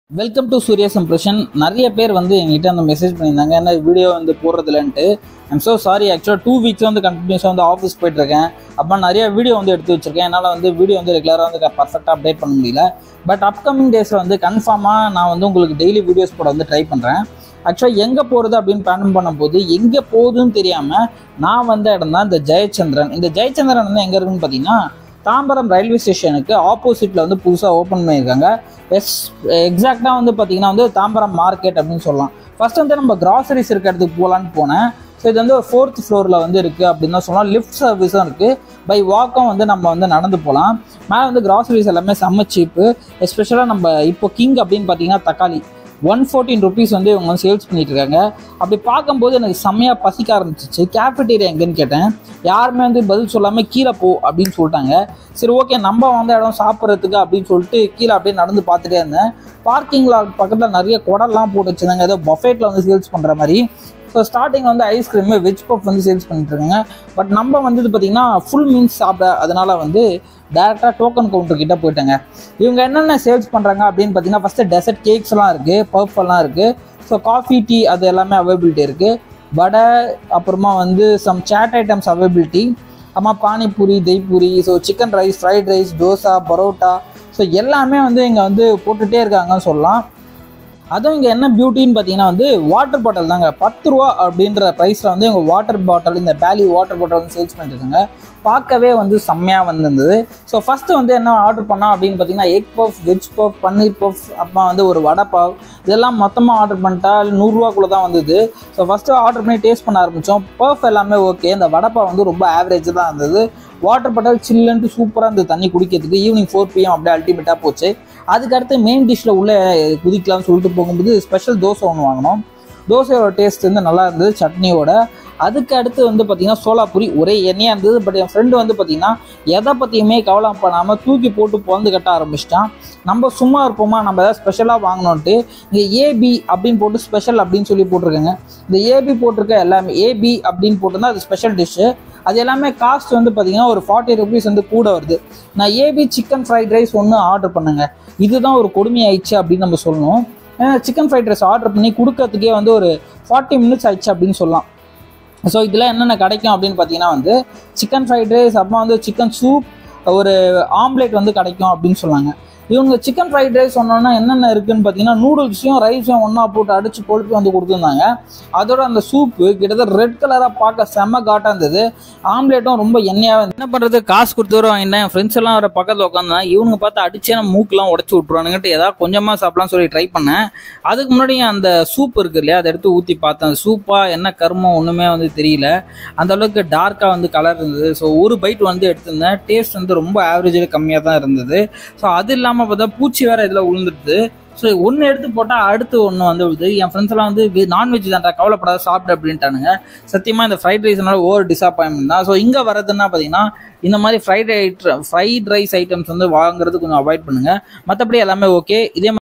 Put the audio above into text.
welcome to சூரியஸ் impression நிறைய பேர் வந்து எங்கிட்ட அந்த மெசேஜ் பண்ணியிருந்தாங்க என்ன வீடியோ வந்து போடுறதுலன்ட்டு ஐம் ஸோ சாரி ஆக்சுவலாக டூ வீக்ஸ் வந்து கண்டினியூஸாக வந்து ஆஃபீஸ் போயிட்டுருக்கேன் அப்போ நிறைய வீடியோ வந்து எடுத்து வச்சிருக்கேன் என்னால் வந்து வீடியோ வந்து ரெகுலராக வந்து பர்ஃபெக்டாக அப்டேட் பண்ண முடியல பட் அப்கமிங் டேஸில் வந்து கன்ஃபார்மாக நான் வந்து உங்களுக்கு டெய்லி வீடியோஸ் போட வந்து ட்ரை பண்ணுறேன் ஆக்சுவலாக எங்கே போகிறது அப்படின்னு பிளான் பண்ணும்போது எங்கே போகுதுன்னு தெரியாமல் நான் வந்த இடம் தான் இந்த ஜெயச்சந்திரன் இந்த ஜெயச்சந்திரன் வந்து எங்கே இருக்குன்னு பார்த்தீங்கன்னா தாம்பரம் ரயில்வே ஸ்டேஷனுக்கு ஆப்போசிட்டில் வந்து புதுசாக ஓப்பன் பண்ணியிருக்காங்க எஸ் எக்ஸாக்டாக வந்து பார்த்தீங்கன்னா வந்து தாம்பரம் மார்க்கெட் அப்படின்னு சொல்லலாம் ஃபர்ஸ்ட் வந்து நம்ம கிராசரிஸ் இருக்க இடத்துக்கு போகலான்னு போனேன் ஸோ இது வந்து ஒரு ஃபோர்த் ஃப்ளோரில் வந்து இருக்குது அப்படின்னு தான் சொல்லலாம் லிஃப்ட் சர்வீஸும் இருக்குது பை வாக்கும் வந்து நம்ம வந்து நடந்து போகலாம் மேலே வந்து கிராசரிஸ் எல்லாமே செம்ம சீப்பு எஸ்பெஷலாக நம்ம இப்போ கிங் அப்படின்னு பார்த்தீங்கன்னா தக்காளி ஒன் ஃபோர்டீன் ருபீஸ் வந்து இவங்க வந்து சேல்ஸ் பண்ணிட்டு இருக்காங்க அப்படி பார்க்கும்போது எனக்கு செம்மையாக பசிக்க ஆரம்பிச்சிச்சு கேஃபிட்டேரியா எங்கன்னு கேட்டேன் யாருமே வந்து பதில் சொல்லாமல் கீழே போ அப்படின்னு சொல்லிட்டாங்க சரி ஓகே நம்ம வந்த இடம் சாப்பிட்றதுக்கு அப்படின்னு சொல்லிட்டு கீழே அப்படியே நடந்து பார்த்துட்டே இருந்தேன் பார்க்கிங்கில் பக்கத்தில் நிறைய குடம்லாம் போட்டு வச்சுருந்தாங்க ஏதோ பஃபேட்டில் வந்து சேல்ஸ் பண்ணுற மாதிரி ஸோ ஸ்டார்டிங் வந்து ஐஸ்கிரீமு வெஜ் பஃப் வந்து சேல்ஸ் பண்ணிட்டு இருக்காங்க பட் நம்ம வந்தது பார்த்திங்கன்னா ஃபுல் மீல்ஸ் சாப்பிட அதனால வந்து டேரெக்டாக டோக்கன் கவுண்டர் கிட்ட போயிட்டாங்க இவங்க என்னென்ன சேல்ஸ் பண்ணுறாங்க அப்படின்னு பார்த்தீங்கன்னா ஃபஸ்ட்டு டெசர்ட் கேக்ஸ்லாம் இருக்குது பஃப் எல்லாம் இருக்குது ஸோ காஃபி டீ அது எல்லாமே அவைபிலிட்டி இருக்குது வடை அப்புறமா வந்து சம் சேட் ஐட்டம்ஸ் அவைபிலிட்டி அம்மா panipuri dahipuri so chicken rice fried rice dosa parotta so எல்லாமே வந்து இங்கே வந்து போட்டுகிட்டே இருக்காங்கன்னு சொல்லலாம் அதுவும் இங்கே என்ன பியூட்டின்னு பார்த்தீங்கன்னா வந்து வாட்டர் பாட்டில் தாங்க பத்து ரூபா அப்படின்ற ப்ரைஸில் வந்து இவங்க வாட்டர் பாட்டில் இந்த பேலி வாட்டர் பாட்டில் வந்து சேல்ஸ் பண்ணிருக்காங்க பார்க்கவே வந்து செம்மையாக வந்திருந்தது ஸோ ஃபஸ்ட்டு வந்து என்ன ஆர்டர் பண்ணோம் அப்படின்னு பார்த்தீங்கன்னா egg puff veg puff paneer puff அப்புறம் வந்து ஒரு வடை பாவ் இதெல்லாம் மொத்தமாக ஆர்டர் பண்ணிட்டா நூறுரூவாக்குள்ளே தான் வந்தது ஸோ ஃபஸ்ட்டு ஆர்டர் பண்ணி டேஸ்ட் பண்ண ஆரம்பித்தோம் பஃப் எல்லாமே ஓகே இந்த வடைப்பாவ் வந்து ரொம்ப ஆவரேஜ் தான் இருந்தது வாட்டர் பாட்டில் சில்லுன்ட்டு சூப்பராக இருந்தது தண்ணி குடிக்கிறதுக்கு ஈவினிங் ஃபோர் பிஎம் அப்படியே அல்டிமேட்டாக போச்சு அதுக்கடுத்து மெயின் டிஷ்ஷில் உள்ள குதிக்கலாம்னு சொல்லிட்டு போகும்போது ஸ்பெஷல் தோசை ஒன்று வாங்கினோம் தோசையோட டேஸ்ட் வந்து நல்லா இருந்தது சட்னியோட அதுக்கு அடுத்து வந்து பார்த்திங்கன்னா சோலாபுரி ஒரே எண்ணெயாக இருந்தது பட் என் ஃப்ரெண்டு வந்து பார்த்திங்கன்னா எதை பற்றியுமே கவலை பண்ணாமல் தூக்கி போட்டு பிறந்து கட்ட ஆரம்பிச்சிட்டான் நம்ம சும்மா இருப்போமா நம்ம எதாவது ஸ்பெஷலாக வாங்கணுன்ட்டு இங்கே ஏபி அப்படின்னு போட்டு ஸ்பெஷல் அப்படின்னு சொல்லி போட்டிருக்காங்க இந்த ஏபி போட்டிருக்க எல்லாமே ஏபி அப்படின்னு போட்டிருந்தா அது ஸ்பெஷல் டிஷ்ஷு அது எல்லாமே காஸ்ட் வந்து பார்த்தீங்கன்னா ஒரு ஃபார்ட்டி ருபீஸ் வந்து கூட வருது நான் ஏபி சிக்கன் ஃப்ரைட் ரைஸ் ஒன்று ஆர்டர் பண்ணுங்க இதுதான் ஒரு கொடுமையாயிடுச்சு அப்படின்னு நம்ம சொல்லணும் ஏன்னா சிக்கன் ஃப்ரைட் ரைஸ் ஆர்டர் பண்ணி கொடுக்கறதுக்கே வந்து ஒரு ஃபார்ட்டி மினிட்ஸ் ஆயிடுச்சு அப்படின்னு சொல்லலாம் ஸோ இதில் என்னென்ன கிடைக்கும் அப்படின்னு பார்த்தீங்கன்னா வந்து சிக்கன் ஃப்ரைட் ரைஸ் அப்புறம் வந்து சிக்கன் சூப் ஒரு ஆம்லேட் வந்து கிடைக்கும் அப்படின்னு சொன்னாங்க இவங்க சிக்கன் ஃப்ரைட் ரைஸ் சொன்னோன்னா என்னென்ன இருக்குன்னு பார்த்தீங்கன்னா நூடுல்ஸையும் ரைஸையும் ஒன்றா போட்டு அடித்து கொழுப்பி வந்து கொடுத்துருந்தாங்க அதோட அந்த சூப்பு கிட்டத்தட்ட ரெட் கலராக பார்க்க செம்ம காட்டாக இருந்தது ஆம்லேட்டும் ரொம்ப எண்ணெயாக என்ன பண்ணுறது காசு கொடுத்து வரும் வாங்கிட்டேன் என் ஃப்ரெண்ட்ஸ் எல்லாம் வர பக்கத்தில் உட்காந்தான் இவனுங்க பார்த்து அடிச்சே நம்ம மூக்கெல்லாம் உடச்சி விட்ருவானுங்கிட்டு ஏதாவது கொஞ்சமாக சாப்பிடலாம் சொல்லி ட்ரை பண்ணேன் அதுக்கு முன்னாடி அந்த சூப் இருக்கு இல்லையா அதை எடுத்து ஊற்றி பார்த்தேன் சூப்பாக என்ன கர்மம் ஒன்றுமே வந்து தெரியல அந்த அளவுக்கு டார்க்காக வந்து கலர் இருந்தது ஸோ ஒரு பைட் வந்து எடுத்திருந்தேன் டேஸ்ட் வந்து ரொம்ப ஆவரேஜில் கம்மியாக தான் இருந்தது ஸோ அது இல்லாமல் பார்த்தா பூச்சி வேற இதில் விழுந்துருது ஸோ ஒன்று எடுத்து போட்டால் அடுத்து ஒன்று வந்து விழுது என் ஃப்ரெண்ட்ஸ் எல்லாம் வந்து நான்வெஜ் தான்டா கவலைப்படாத சாப்பிடு அப்படின்ட்டானுங்க சத்தியமாக இந்த ஃப்ரைட் ரைஸ்னால ஓவர் டிசப்பாயின்மெண்ட் தான் ஸோ இங்கே வரதுன்னா பார்த்தீங்கன்னா இந்த மாதிரி fried item fried rice items வந்து வாங்குறது கொஞ்சம் அவாய்ட் பண்ணுங்கள் மற்றபடி எல்லாமே ஓகே இதே